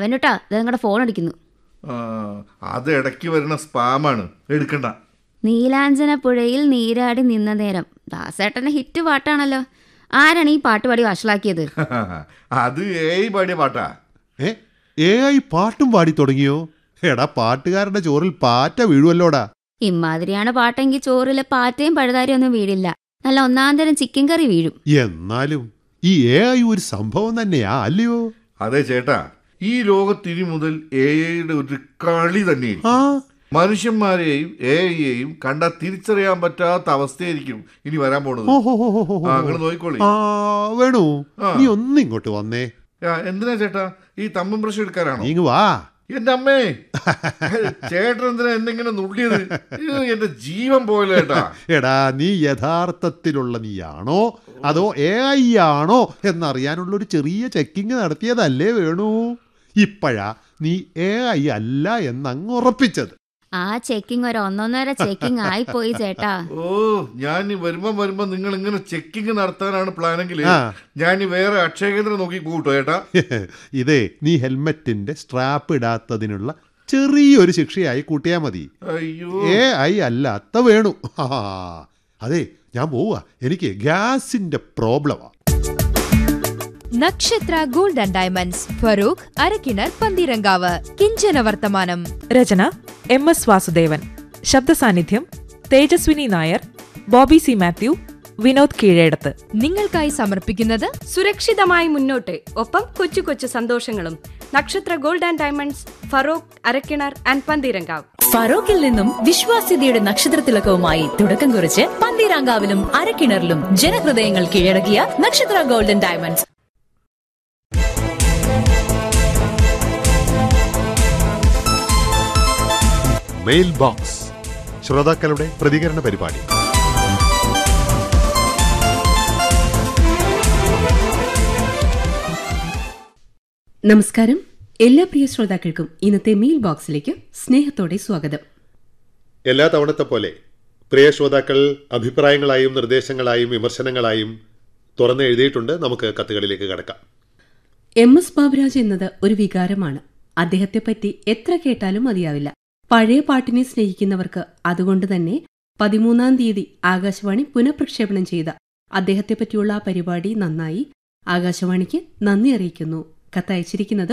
അവനുട്ടാ ഇത് നിങ്ങളുടെ ഫോൺ അടിക്കുന്നു ആ, അത് ഇടയ്ക്ക് വരുന്ന സ്പാമാണ് എടുക്കണ്ട നീലാഞ്ചന പുഴയിൽ നീരാടി നിന്ന നേരം ദാസേട്ടന്റെ ഹിറ്റ് പാട്ടാണല്ലോ ആരാണ് ഈ പാട്ട് പാടി വഷളാക്കിയത് അത് ഏയ് പാടിയ പാട്ടാ ഏ എ ഐ പാട്ടും പാടി തുടങ്ങിയോ എടാ പാട്ടുകാരുടെ ചോറിൽ പാറ്റ വീഴുവല്ലോടാ ഇമാതിരിയാണ് പാട്ടെങ്കിൽ ചോറിലെ പാറ്റയും പഴുതാരിയും ഒന്നും വീഴില്ല നല്ല ഒന്നാം തരം ചിക്കൻ കറി വീഴും എന്നാലും ഈ എ ഐ ഒരു സംഭവം തന്നെയാ അല്ലയോ അതെ ചേട്ടാ ഈ ലോകത്തിനി മുതൽ എ ഐയുടെ ഒരു കളി തന്നെയായിരിക്കും ആ മനുഷ്യന്മാരെയും എ ഐയെയും കണ്ടാൽ തിരിച്ചറിയാൻ പറ്റാത്ത അവസ്ഥയായിരിക്കും ഇനി വരാൻ പോണത് ഓ ഹോ ഹോ ഹോ ഹോ ആ അങ്ങനെ നോക്കിക്കോളി ആ വേണു ആ. നീ ഒന്നിങ്ങോട്ട് വന്നേ ആ, എന്തിനാ ചേട്ടാ ഈ തമ്പം ബ്രഷ് എടുക്കാനാണോ നീങ്ങ് വാ എന്റെ അമ്മേ ചേട്ടൻ എന്തിനാ എന്നെ ഇങ്ങനെ നുള്ളിയത് ഇത് എന്റെ ജീവൻ പോയല്ലോ ചേട്ടാ എടാ നീ യഥാർത്ഥത്തിലുള്ള നീയാണോ അതോ എ ഐ ആണോ എന്നറിയാനുള്ള ഒരു ചെറിയ ചെക്കിങ് നടത്തിയതല്ലേ വേണു ഇപ്പോഴാ നീ എ ഐ അല്ല എന്നങ്ങ് ഉറപ്പിച്ചത് ആ ചെക്കിംഗ് ഒരു ഒന്നൊന്നര ചെക്കിംഗ് ആയിപ്പോയി ചേട്ടാ ഓ ഞാൻ ഈ വരുമ്പോ വരുമ്പോ നിങ്ങൾ ഇങ്ങനെ ചെക്കിങ് നടത്താനാണ് പ്ലാനെങ്കിൽ ആ. ഞാൻ ഈ വേറെ അക്ഷയകേന്ദ്രം നോക്കി കൂട്ടോ ചേട്ടാ ഇതേ നീ ഹെൽമെറ്റിന്റെ സ്ട്രാപ്പ് ഇടാത്തതിനുള്ള ചെറിയൊരു ശിക്ഷയായി കൂട്ടിയാ മതി അയ്യോ എ ഐ അല്ലാത്ത വേണു ആ, അതെ ഞാൻ പോവാ എനിക്ക് ഗ്യാസിന്റെ പ്രോബ്ലമാ Nakshatra gold and diamonds Farook Arakkinar Panthirankavu Kinchana Varthamanam രചന എം എസ് വാസുദേവൻ ശബ്ദസാന്നിധ്യം തേജസ്വിനി നായർ ബോബി സി മാത്യു വിനോദ് കീഴേടത്ത് നിങ്ങൾക്കായി സമർപ്പിക്കുന്നത് സുരക്ഷിതമായി മുന്നോട്ട് ഒപ്പം കൊച്ചു കൊച്ചു സന്തോഷങ്ങളും Nakshatra gold and diamonds Feroke Arakkinar and Panthirankavu ഫറോക്കിൽ നിന്നും വിശ്വാസ്യതയുടെ നക്ഷത്രത്തിലക്കവുമായി തുടക്കം കുറിച്ച് പന്തീരാങ്കാവിലും അരക്കിണറിലും ജനഹൃദയങ്ങൾ കീഴടക്കിയ നക്ഷത്ര ഗോൾഡൻ ഡയമണ്ട്സ് മെയിൽ ബോക്സ് ശ്രോതാക്കളുടെ പ്രതികരണ പരിപാടി നമസ്കാരം എല്ലാ പ്രിയ ശ്രോതാക്കൾക്കും ഇന്നത്തെ മെയിൽ ബോക്സിലേക്ക് സ്നേഹത്തോടെ സ്വാഗതം എല്ലാ തവണത്തെ പോലെ പ്രിയ ശ്രോതാക്കൾ അഭിപ്രായങ്ങളായും നിർദ്ദേശങ്ങളായും വിമർശനങ്ങളായും തുറന്ന് എഴുതിയിട്ടുണ്ട് നമുക്ക് കത്തുകളിലേക്ക് കടക്കാം എം എസ് ബാബുരാജ് എന്നത് ഒരു വികാരമാണ് അദ്ദേഹത്തെപ്പറ്റി എത്ര കേട്ടാലും മതിയാവില്ല പഴയ പാട്ടിനെ സ്നേഹിക്കുന്നവർക്ക് അതുകൊണ്ട് തന്നെ പതിമൂന്നാം തീയതി ആകാശവാണി പുനഃപ്രക്ഷേപണം ചെയ്ത അദ്ദേഹത്തെപ്പറ്റിയുള്ള ആ പരിപാടി നന്നായി ആകാശവാണിക്ക് നന്ദി അറിയിക്കുന്നു കത്തയച്ചിരിക്കുന്നത്